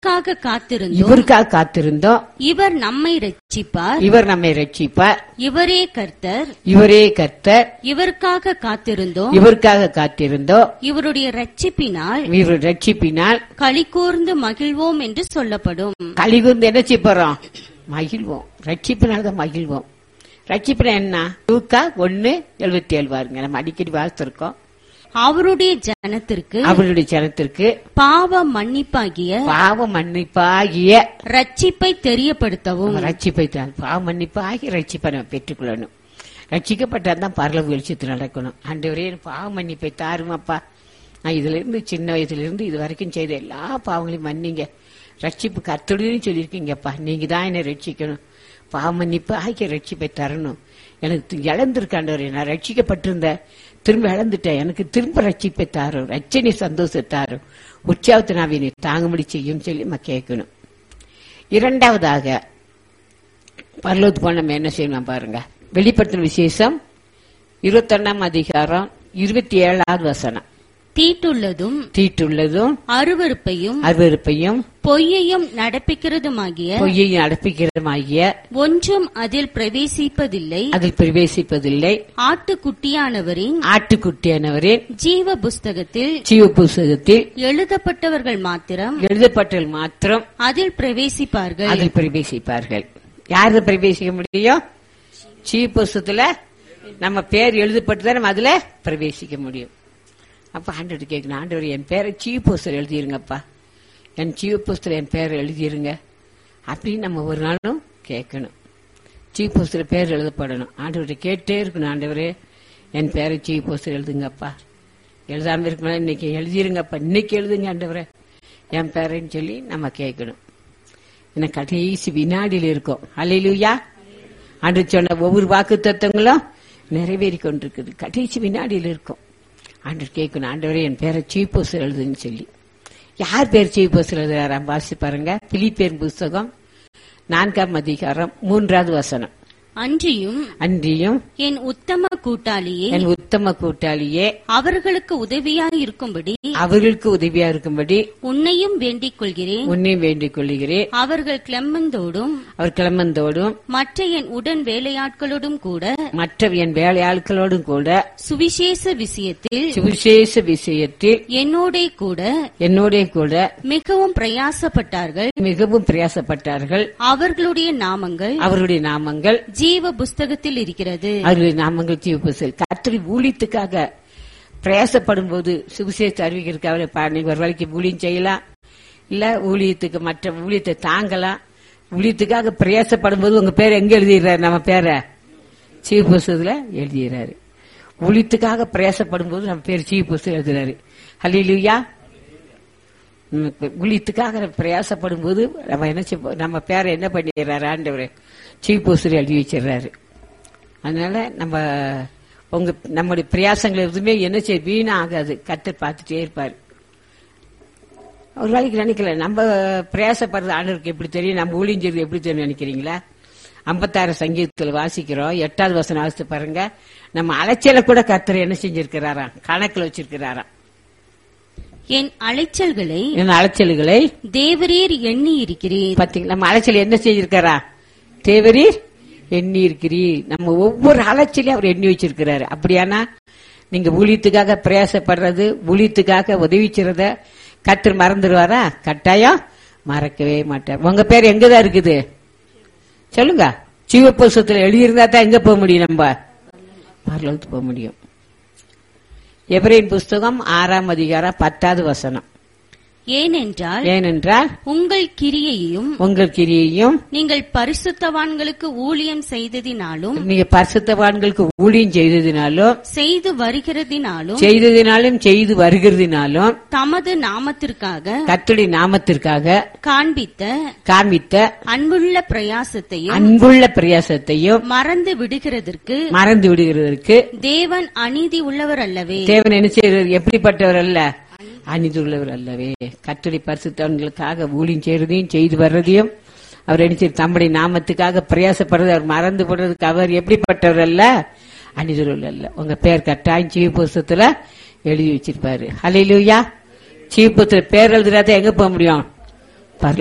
இவருக்காக காத்திருந்தோம் இவருக்காக காத்திருந்தோம் இவர் நம்மை ரட்சிப்பார் இவர் நம்மை ரட்சிப்பார் இவரே கர்த்தர் இவரே கர்த்தர் இவருக்காக காத்திருந்தோம் இவருக்காக காத்திருந்தோம் இவருடைய ரட்சிப்பினால் இவர் ரட்சிப்பினால் களிகூர்ந்து மகிழ்வோம் என்று சொல்லப்படும் கழிவுந்து என்ன செய்ய போறோம் மகிழ்வோம் ரட்சிப்பினால தான் மகிழ்வோம் ரட்சிப்புனா என்ன லூக்கா ஒன்னு எழுபத்தி ஏழு பாருங்க நம்ம அடிக்கடி வாசித்திருக்கோம் அவருடைய ஜனத்திற்கு அவருடைய ஜனத்திற்கு பாவ மன்னிப்பாகிய பாவ மன்னிப்பாகிய ரட்சிப்பை தெரியப்படுத்தவும் ரட்சிப்பை தான் பாவ மன்னிப்பாகிய ரட்சிப்பை நம்ம பெற்றுக்கொள்ளணும் ரட்சிக்கப்பட்டால் தான் பரலவு வெளிச்சத்தில் நடக்கணும் ஆண்டவரே எனக்கு பாவ மன்னிப்பை தாருமாப்பா நான் இதுல இருந்து சின்ன வயசுல இருந்து இது வரைக்கும் செய்த எல்லா பாவங்களையும் மன்னிங்க ரட்சிப்பு கத்துடுன்னு சொல்லியிருக்கீங்கப்பா நீங்க தான் என்னை ரட்சிக்கணும் பாவ மன்னிப்பு ஆகிய ரட்சிப்பை தரணும் எனக்கு இழந்திருக்காண்டவரே நான் ரட்சிக்கப்பட்டிருந்தேன் திரும்ப இழந்துட்டேன் எனக்கு திரும்ப ரட்சிப்பை தாரும் ரட்சணை சந்தோஷத்தாரும் உற்சாகத்தை நான் என்னை தாங்கும்படி செய்யும் சொல்லி நம்ம கேட்கணும் இரண்டாவதாக பரலோத்து போன நம்ம என்ன செய்யணும் பாருங்க வெளிப்படுத்தின விசேஷம் இருபத்தொன்னாம் அதிகாரம் இருபத்தி ஏழாவது வசனம் தீட்டுள்ளதும் தீட்டுள்ளதும் அருவருப்பையும் அருவருப்பையும் பொய்யையும் நடப்பிக்கிறதுமாகிய பொய்யையும் அடப்பிக்கிறதுமாகிய ஒன்றும் அதில் பிரவேசிப்பதில்லை அதில் பிரவேசிப்பதில்லை ஆட்டுக்குட்டியானவரின் ஆட்டுக்குட்டியானவரின் ஜீவ புஸ்தகத்தில் ஜீவ புஸ்தகத்தில் எழுதப்பட்டவர்கள் மாத்திரம் எழுதப்பட்டல் மாத்திரம் அதில் பிரவேசிப்பார்கள் அதில் பிரவேசிப்பார்கள் யாரு பிரவேசிக்க முடியும் ஜீவ புஸ்தகத்துல நம்ம பேர் எழுதப்பட்டு நம்ம அதுல பிரவேசிக்க முடியும் அப்ப ஆண்டவர் கேட்கணும் ஆண்டவர் என் பேரை சீவ புஸ்தகம் எழுதிருங்கப்பா என் சீவ புஸ்தகம் என் பேரை எழுதிருங்க அப்படின்னு நம்ம ஒரு நாளும் கேட்கணும் சீவ புஸ்தக பேர் எழுதப்படணும் ஆண்டவர்கிட்ட கேட்டே இருக்கணும் ஆண்டவரே என் பேரை சீவ புஸ்தகம் எழுதுங்கப்பா எழுதாம இருக்கணும் இன்னைக்கு எழுதிருங்கப்பா இன்னைக்கு எழுதுங்க ஆண்டவரே என் பேரைன்னு சொல்லி நம்ம கேட்கணும் எனக்கு கடைசி வினாடியில் இருக்கும் அலையிலுயா ஆண்டு சொன்ன ஒவ்வொரு வாக்கு தத்துவங்களும் நிறைவேறி கொண்டிருக்குது கடைசி வினாடியில் இருக்கும் ஆண்டு கேட்கணும் ஆண்டவரே என் பேரை சீப்போஸ் எழுதுன்னு சொல்லி யார் பேர் சீப்போஸ் எழுதுறாராம் வாசி பாருங்க பிலிப்பேர் புஸ்தகம் நான்காம் அதிகாரம் மூன்றாவது வசனம் அன்றியும் அன்றியும் என் உத்தம கூட்டாளியே என் உத்தம கூட்டாளியே அவர்களுக்கு உதவியாய் இருக்கும்படி அவர்களுக்கு உதவியா இருக்கும்படி உன்னையும் வேண்டிக் கொள்கிறேன் உன்னை வேண்டிக் கொள்கிறேன் அவர்கள் கிளம்பந்தோடும் அவர் கிளம்பந்தோடும் மற்ற என் உடன் வேலையாட்களோடும் கூட மற்ற என் வேலையாட்களோடும் கூட சுவிசேஷ விஷயத்தில் சுவிசேஷ விஷயத்தில் என்னோடே கூட என்னோட கூட மிகவும் பிரயாசப்பட்டார்கள் மிகவும் பிரயாசப்பட்டார்கள் அவர்களுடைய நாமங்கள் அவருடைய நாமங்கள் ஜீவ புஸ்தகத்தில் இருக்கிறது அவருடைய நாமங்கள் ஜீவபுசல் கத்திரி ஊழியத்துக்காக பிரயாசப்படும் போது சுவிசேஷ அறிவிக்கிறதுக்காக பா- நீங்க ஒரு வேலைக்கு ஊழியம் செய்யலாம் இல்ல ஊழியத்துக்கு மற்ற ஊழியத்தை தாங்கலாம் ஊழியத்துக்காக பிரயாசப்படும் போது உங்க பேர் எங்க எழுதிடுறாரு நம்ம பேரை சீவ புஸ்தகத்துல எழுதிடுறாரு ஊழியத்துக்காக பிரயாசப்படும் போது நம்ம பேர் சீவ புஸ்தகம் எழுதுறாரு ஹலிலுயா ஊழியத்துக்காக பிரயாசப்படும் போது நம்ம என்ன செய்ய நம்ம பேரை என்ன பண்ணிடுறாரு ஆண்டவர் சீவ் போஸ்டர் எழுதி வச்சிடுறாரு அதனால நம்ம உங்க நம்முடைய பிரயாசங்கள் எதுவுமே என்ன செய்ய வீணா ஆகாது கத்தர் பார்த்துட்டே இருப்பாரு ஒரு வேலைக்கு நினைக்கல நம்ம பிரயாசப்படுறது ஆண்டவருக்கு எப்படி தெரியும் நம்ம ஊழியஞ்சது எப்படி தெரியும் நினைக்கிறீங்களா ஐம்பத்தாறு சங்கீதத்தில் வாசிக்கிறோம் எட்டாவது வசனம் வாசித்து பாருங்க நம்ம அலைச்சலை கூட கத்தர் என்ன செஞ்சிருக்கிறாராம் கணக்குல வச்சிருக்கிறாராம் என் அலைச்சல்களை என்ன அலைச்சல்களை தேவரீர் எண்ணி இருக்கிறீர் பாத்தீங்களா நம்ம அலைச்சல் என்ன செஞ்சிருக்காரா தேவரீர் எண்ணி இருக்கிறீர் நம்ம ஒவ்வொரு அலைச்சலையும் அவர் எண்ணி வச்சிருக்கிறாரு அப்படியானா நீங்க ஊழியத்துக்காக பிரயாசப்படுறது ஊழியத்துக்காக உதவி செய்றத கத்தர் மறந்துடுவாரா கட்டாயம் மறக்கவே மாட்டார் உங்க பேர் எங்கதான் இருக்குது சொல்லுங்க ஜீவபுஸ்தத்துல எழுதியிருந்தா தான் எங்க போக முடியும் நம்ம பரலோகத்துக்கு போக முடியும் எப்ரேன் புஸ்தகம் ஆறாம் அதிகாரம் பத்தாவது வசனம் ஏனென்றால் ஏனென்றால் உங்கள் கிரியையும் உங்கள் கிரியையும் நீங்கள் பரிசுத்தவான்களுக்கு ஊழியம் செய்ததினாலும் நீங்க பரிசுத்தவான்களுக்கு ஊழியம் செய்ததினாலும் செய்து வருகிறதினாலும் செய்ததினாலும் செய்து வருகிறதினாலும் தமது நாமத்திற்காக கர்த்தருடைய நாமத்திற்காக காண்பித்த காண்பித்த அன்புள்ள பிரயாசத்தையும் அன்புள்ள பிரயாசத்தையும் மறந்து விடுகிறதற்கு மறந்து விடுகிறதற்கு தேவன் அநீதி உள்ளவர் அல்லவே தேவன் என்ன செய்யறது எப்படிப்பட்டவர் அல்ல அநீதி உள்ளவர் அல்லவே கர்த்தருடைய பரிசுத்தவன்களுக்காக ஊழியம் செய்யறதையும் செய்து வர்றதையும் அவர் என்ன செய்ய தம்முடைய நாமத்துக்காக பிரயாசப்படுறது அவர் மறந்து போடுறதுக்கு அவர் எப்படிப்பட்டவர் அல்ல அநீதியுள்ள அல்ல உங்க பேர் கட்டாயம் ஜீவ புஸ்தகத்துல எழுதி வச்சிருப்பாரு ஹalleluya ஜீவ புஸ்தகத்துல பேர் எழுதுறாத எங்க போக முடியும்